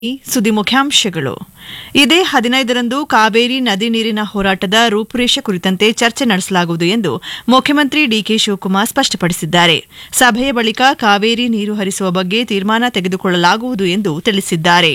ಈ ಸುದ್ದಿ ಮುಖ್ಯಾಂಶಗಳು ಇದೇ ಹದಿನೈದರಂದು ಕಾವೇರಿ ನದಿ ನೀರಿನ ಹೋರಾಟದ ರೂಪುರೇಷೆ ಕುರಿತಂತೆ ಚರ್ಚೆ ನಡೆಸಲಾಗುವುದು ಎಂದು ಮುಖ್ಯಮಂತ್ರಿ ಡಿಕೆ ಶಿವಕುಮಾರ್ ಸ್ಪಷ್ಟಪಡಿಸಿದ್ದಾರೆ ಸಭೆಯ ಬಳಿಕ ಕಾವೇರಿ ನೀರು ಹರಿಸುವ ಬಗ್ಗೆ ತೀರ್ಮಾನ ತೆಗೆದುಕೊಳ್ಳಲಾಗುವುದು ಎಂದು ತಿಳಿಸಿದ್ದಾರೆ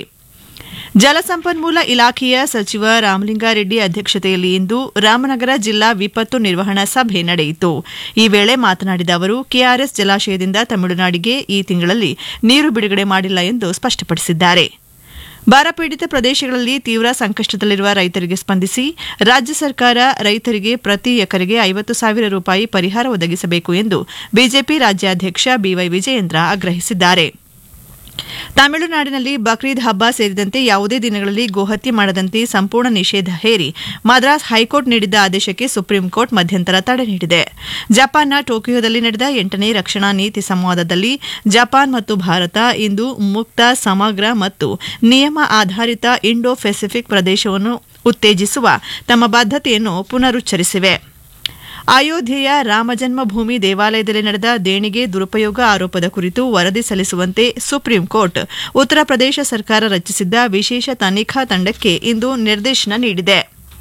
ಜಲಸಂಪನ್ಮೂಲ ಇಲಾಖೆಯ ಸಚಿವ ರಾಮಲಿಂಗಾರೆಡ್ಡಿ ಅಧ್ಯಕ್ಷತೆಯಲ್ಲಿ ಇಂದು ರಾಮನಗರ ಜಿಲ್ಲಾ ವಿಪತ್ತು ನಿರ್ವಹಣಾ ಸಭೆ ನಡೆಯಿತು ಈ ವೇಳೆ ಮಾತನಾಡಿದ ಅವರು ಕೆಆರ್ಎಸ್ ಜಲಾಶಯದಿಂದ ತಮಿಳುನಾಡಿಗೆ ಈ ತಿಂಗಳಲ್ಲಿ ನೀರು ಬಿಡುಗಡೆ ಮಾಡಿಲ್ಲ ಎಂದು ಸ್ಪಷ್ಟಪಡಿಸಿದ್ದಾರೆ ಬರಪೀಡಿತ ಪ್ರದೇಶಗಳಲ್ಲಿ ತೀವ್ರ ಸಂಕಷ್ಟದಲ್ಲಿರುವ ರೈತರಿಗೆ ಸ್ಪಂದಿಸಿ ರಾಜ್ಯ ಸರ್ಕಾರ ರೈತರಿಗೆ ಪ್ರತಿ ಎಕರೆಗೆ ಐವತ್ತು ಸಾವಿರ ರೂಪಾಯಿ ಪರಿಹಾರ ಒದಗಿಸಬೇಕು ಎಂದು ಬಿಜೆಪಿ ರಾಜ್ಯಾಧ್ಯಕ್ಷ ಬಿವೈ ವಿಜಯೇಂದ್ರ ಆಗ್ರಹಿಸಿದ್ದಾರೆ ತಮಿಳುನಾಡಿನಲ್ಲಿ ಬಕ್ರೀದ್ ಹಬ್ಬ ಸೇರಿದಂತೆ ಯಾವುದೇ ದಿನಗಳಲ್ಲಿ ಗೋಹತ್ಯೆ ಮಾಡದಂತೆ ಸಂಪೂರ್ಣ ನಿಷೇಧ ಹೇರಿ ಮದ್ರಾಸ್ ಹೈಕೋರ್ಟ್ ನೀಡಿದ್ದ ಆದೇಶಕ್ಕೆ ಸುಪ್ರೀಂ ಕೋರ್ಟ್ ಮಧ್ಯಂತರ ತಡೆ ನೀಡಿದೆ ಜಪಾನ್ನ ಟೋಕಿಯೋದಲ್ಲಿ ನಡೆದ ಎಂಟನೇ ರಕ್ಷಣಾ ನೀತಿ ಸಂವಾದದಲ್ಲಿ ಜಪಾನ್ ಮತ್ತು ಭಾರತ ಇಂದು ಮುಕ್ತ ಸಮಗ್ರ ಮತ್ತು ನಿಯಮ ಆಧಾರಿತ ಇಂಡೋ ಪೆಸಿಫಿಕ್ ಪ್ರದೇಶವನ್ನು ಉತ್ತೇಜಿಸುವ ತಮ್ಮ ಬದ್ಧತೆಯನ್ನು ಪುನರುಚ್ಚರಿಸಿವೆ ಅಯೋಧ್ಯೆಯ ರಾಮಜನ್ಮಭೂಮಿ ದೇವಾಲಯದಲ್ಲಿ ನಡೆದ ದೇಣಿಗೆ ದುರುಪಯೋಗ ಆರೋಪದ ಕುರಿತು ವರದಿ ಸಲ್ಲಿಸುವಂತೆ ಸುಪ್ರೀಂ ಕೋರ್ಟ್ ಉತ್ತರ ಪ್ರದೇಶ ಸರ್ಕಾರ ರಚಿಸಿದ್ದ ವಿಶೇಷ ತನಿಖಾ ತಂಡಕ್ಕೆ ಇಂದು ನಿರ್ದೇಶನ ನೀಡಿದೆ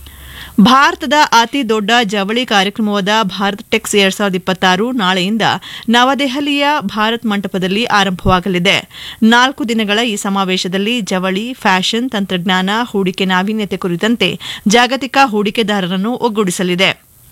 ಭಾರತದ ಅತಿ ದೊಡ್ಡ ಜವಳಿ ಕಾರ್ಯಕ್ರಮವಾದ ಭಾರತ್ ಟೆಕ್ಸ್ ಎರಡ್ ಸಾವಿರದ ಇಪ್ಪತ್ತಾರು ನಾಳೆಯಿಂದ ನವದೆಹಲಿಯ ಭಾರತ್ ಮಂಟಪದಲ್ಲಿ ಆರಂಭವಾಗಲಿದೆ ನಾಲ್ಕು ದಿನಗಳ ಈ ಸಮಾವೇಶದಲ್ಲಿ ಜವಳಿ ಫ್ಯಾಷನ್ ತಂತ್ರಜ್ಞಾನ ಹೂಡಿಕೆ ನಾವೀನ್ಯತೆ ಕುರಿತಂತೆ ಜಾಗತಿಕ ಹೂಡಿಕೆದಾರರನ್ನು ಒಗ್ಗೂಡಿಸಲಿದೆ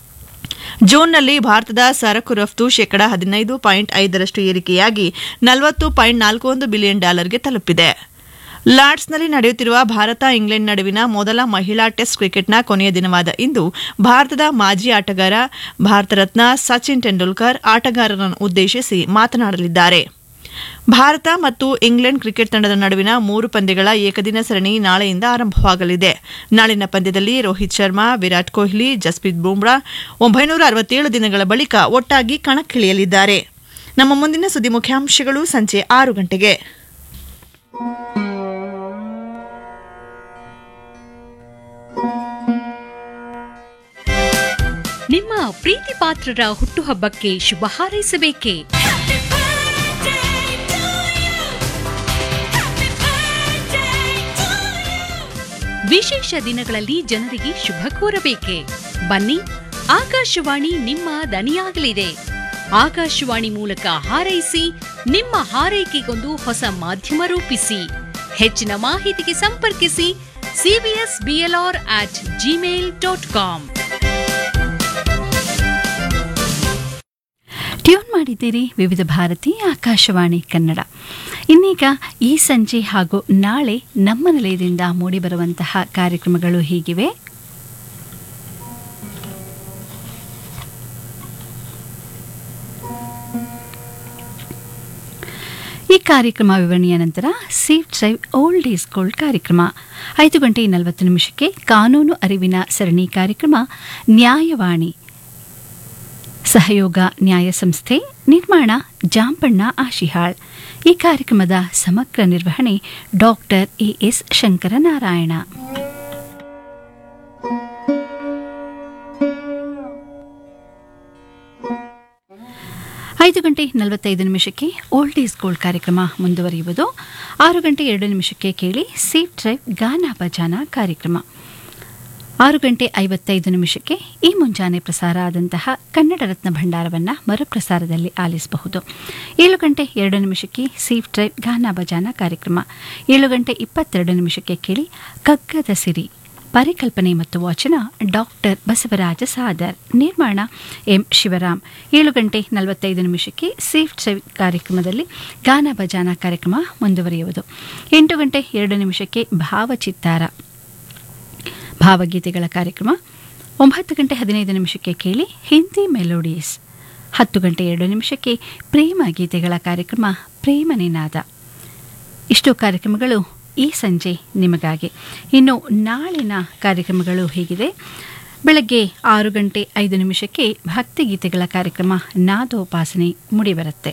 ಜೂನ್ನಲ್ಲಿ ಭಾರತದ ಸರಕು ರಫ್ತು ಶೇಕಡಾ ಹದಿನೈದು ಪಾಯಿಂಟ್ ಐದರಷ್ಟು ಏರಿಕೆಯಾಗಿ ನಲವತ್ತು ಪಾಯಿಂಟ್ ನಾಲ್ಕು ಒಂದು ಬಿಲಿಯನ್ ಡಾಲರ್ಗೆ ತಲುಪಿದೆ ಲಾರ್ಡ್ಸ್ನಲ್ಲಿ ನಡೆಯುತ್ತಿರುವ ಭಾರತ ಇಂಗ್ಲೆಂಡ್ ನಡುವಿನ ಮೊದಲ ಮಹಿಳಾ ಟೆಸ್ಟ್ ಕ್ರಿಕೆಟ್ನ ಕೊನೆಯ ದಿನವಾದ ಇಂದು ಭಾರತದ ಮಾಜಿ ಆಟಗಾರ ಭಾರತ ರತ್ನ ಸಚಿನ್ ತೆಂಡೂಲ್ಕರ್ ಆಟಗಾರರನ್ನು ಉದ್ದೇಶಿಸಿ ಮಾತನಾಡಲಿದ್ದಾರೆ ಭಾರತ ಮತ್ತು ಇಂಗ್ಲೆಂಡ್ ಕ್ರಿಕೆಟ್ ತಂಡದ ನಡುವಿನ ಮೂರು ಪಂದ್ಯಗಳ ಏಕದಿನ ಸರಣಿ ನಾಳೆಯಿಂದ ಆರಂಭವಾಗಲಿದೆ ನಾಳಿನ ಪಂದ್ಯದಲ್ಲಿ ರೋಹಿತ್ ಶರ್ಮಾ ವಿರಾಟ್ ಕೊಹ್ಲಿ ಜಸ್ಪ್ರೀತ್ ಬುಮ್ರಾ ಒಂಬೈನೂರ ಅರವತ್ತೇಳು ದಿನಗಳ ಬಳಿಕ ಒಟ್ಟಾಗಿ ಕಣಕ್ಕಿಳಿಯಲಿದ್ದಾರೆ ನಮ್ಮ ಮುಂದಿನ ಸುದ್ದಿ ಮುಖ್ಯಾಂಶಗಳು ಸಂಜೆ ಆರು ಗಂಟೆಗೆ ನಿಮ್ಮ ಪ್ರೀತಿ ಪಾತ್ರರ ಹುಟ್ಟುಹಬ್ಬಕ್ಕೆ ಶುಭ ಹಾರೈಸಬೇಕೇ ವಿಶೇಷ ದಿನಗಳಲ್ಲಿ ಜನರಿಗೆ ಶುಭ ಕೋರಬೇಕೆ ಬನ್ನಿ ಆಕಾಶವಾಣಿ ನಿಮ್ಮ ದನಿಯಾಗಲಿದೆ ಆಕಾಶವಾಣಿ ಮೂಲಕ ಹಾರೈಸಿ ನಿಮ್ಮ ಹಾರೈಕೆಗೊಂದು ಹೊಸ ಮಾಧ್ಯಮ ರೂಪಿಸಿ ಹೆಚ್ಚಿನ ಮಾಹಿತಿಗೆ ಸಂಪರ್ಕಿಸಿ CBS BLR at Gmail dot com tune ಮಾಡಿದ್ದೀರಿ ವಿವಿಧ ಭಾರತಿ ಆಕಾಶವಾಣಿ ಕನ್ನಡ ಇನ್ನೀಗ ಈ ಸಂಜೆ ಹಾಗೂ ನಾಳೆ ನಮ್ಮ ನಿಲಯದಿಂದ ಮೂಡಿಬರುವಂತಹ ಕಾರ್ಯಕ್ರಮಗಳು ಹೀಗಿವೆ ಈ ಕಾರ್ಯಕ್ರಮ ವಿವರಣೆಯ ನಂತರ safe drive old is gold ಕಾರ್ಯಕ್ರಮ ಐದು ಗಂಟೆ ನಲವತ್ತು ನಿಮಿಷಕ್ಕೆ ಕಾನೂನು ಅರಿವಿನ ಸರಣಿ ಕಾರ್ಯಕ್ರಮ ನ್ಯಾಯವಾಣಿ ಸಹಯೋಗ ನ್ಯಾಯ ಸಂಸ್ಥೆ ನಿರ್ಮಾಣ ಜಾಂಪಣ್ಣ ಆಶಿಹಾಳ್ ಈ ಕಾರ್ಯಕ್ರಮದ ಸಮಗ್ರ ನಿರ್ವಹಣೆ ಡಾಕ್ಟರ್ ಎಎಸ್ ಶಂಕರನಾರಾಯಣ ಐದು ಗಂಟೆ ನಲವತ್ತೈದು ನಿಮಿಷಕ್ಕೆ ಓಲ್ಡ್ ಈಸ್ ಗೋಲ್ಡ್ ಕಾರ್ಯಕ್ರಮ ಮುಂದುವರಿಯುವುದು ಆರು ಗಂಟೆ ಎರಡು ನಿಮಿಷಕ್ಕೆ ಕೇಳಿ ಸೇಫ್ ಡ್ರೈವ್ ಗಾನ ಭಜಾನ ಕಾರ್ಯಕ್ರಮ ಆರು ಗಂಟೆ ಐವತ್ತೈದು ನಿಮಿಷಕ್ಕೆ ಈ ಮುಂಜಾನೆ ಪ್ರಸಾರ ಆದಂತಹ ಕನ್ನಡ ರತ್ನ ಭಂಡಾರವನ್ನು ಮರುಪ್ರಸಾರದಲ್ಲಿ ಆಲಿಸಬಹುದು ಏಳು ಗಂಟೆ ಎರಡು ನಿಮಿಷಕ್ಕೆ ಸೇಫ್ ಡ್ರೈವ್ ಗಾನ ಭಜಾನ ಕಾರ್ಯಕ್ರಮ ಏಳು ಗಂಟೆ ಇಪ್ಪತ್ತೆರಡು ನಿಮಿಷಕ್ಕೆ ಕೇಳಿ ಕಗ್ಗದ ಸಿರಿ ಪರಿಕಲ್ಪನೆ ಮತ್ತು ವಾಚನ ಡಾಕ್ಟರ್ ಬಸವರಾಜ ಸಾದರ್ ನಿರ್ಮಾಣ ಎಂ ಶಿವರಾಮ್ ಏಳು ಗಂಟೆ ನಲವತ್ತೈದು ನಿಮಿಷಕ್ಕೆ ಸೇಫ್ ಡ್ರೈವ್ ಕಾರ್ಯಕ್ರಮದಲ್ಲಿ ಗಾನ ಭಜಾನ ಕಾರ್ಯಕ್ರಮ ಮುಂದುವರಿಯುವುದು ಎಂಟು ಗಂಟೆ ಎರಡು ನಿಮಿಷಕ್ಕೆ ಭಾವಚಿತ್ತಾರ ಭಾವಗೀತೆಗಳ ಕಾರ್ಯಕ್ರಮ ಒಂಬತ್ತು ಗಂಟೆ ಹದಿನೈದು ನಿಮಿಷಕ್ಕೆ ಕೇಳಿ ಹಿಂದಿ ಮೆಲೋಡೀಸ್ ಹತ್ತು ಗಂಟೆ ಎರಡು ನಿಮಿಷಕ್ಕೆ ಪ್ರೇಮ ಗೀತೆಗಳ ಕಾರ್ಯಕ್ರಮ ಪ್ರೇಮ ನಿನಾದ ಇಷ್ಟು ಕಾರ್ಯಕ್ರಮಗಳು ಈ ಸಂಜೆ ನಿಮಗಾಗಿ ಇನ್ನು ನಾಳಿನ ಕಾರ್ಯಕ್ರಮಗಳು ಹೀಗಿದೆ ಬೆಳಗ್ಗೆ ಆರು ಗಂಟೆ ಐದು ನಿಮಿಷಕ್ಕೆ ಭಕ್ತಿಗೀತೆಗಳ ಕಾರ್ಯಕ್ರಮ ನಾದೋಪಾಸನೆ ಮುಡಿಬರುತ್ತೆ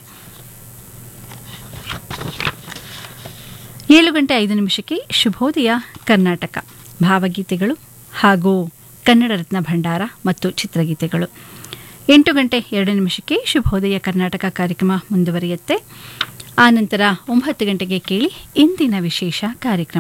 ಏಳು ಗಂಟೆ ಐದು ನಿಮಿಷಕ್ಕೆ ಶುಭೋದಯ ಕರ್ನಾಟಕ ಭಾವಗೀತೆಗಳು ಹಾಗೂ ಕನ್ನಡ ರತ್ನ ಭಂಡಾರ ಮತ್ತು ಚಿತ್ರಗೀತೆಗಳು ಎಂಟು ಗಂಟೆ ಎರಡು ನಿಮಿಷಕ್ಕೆ ಶುಭೋದಯ ಕರ್ನಾಟಕ ಕಾರ್ಯಕ್ರಮ ಮುಂದುವರಿಯುತ್ತೆ ಆನಂತರ ಒಂಬತ್ತು ಗಂಟೆಗೆ ಕೇಳಿ ಇಂದಿನ ವಿಶೇಷ ಕಾರ್ಯಕ್ರಮ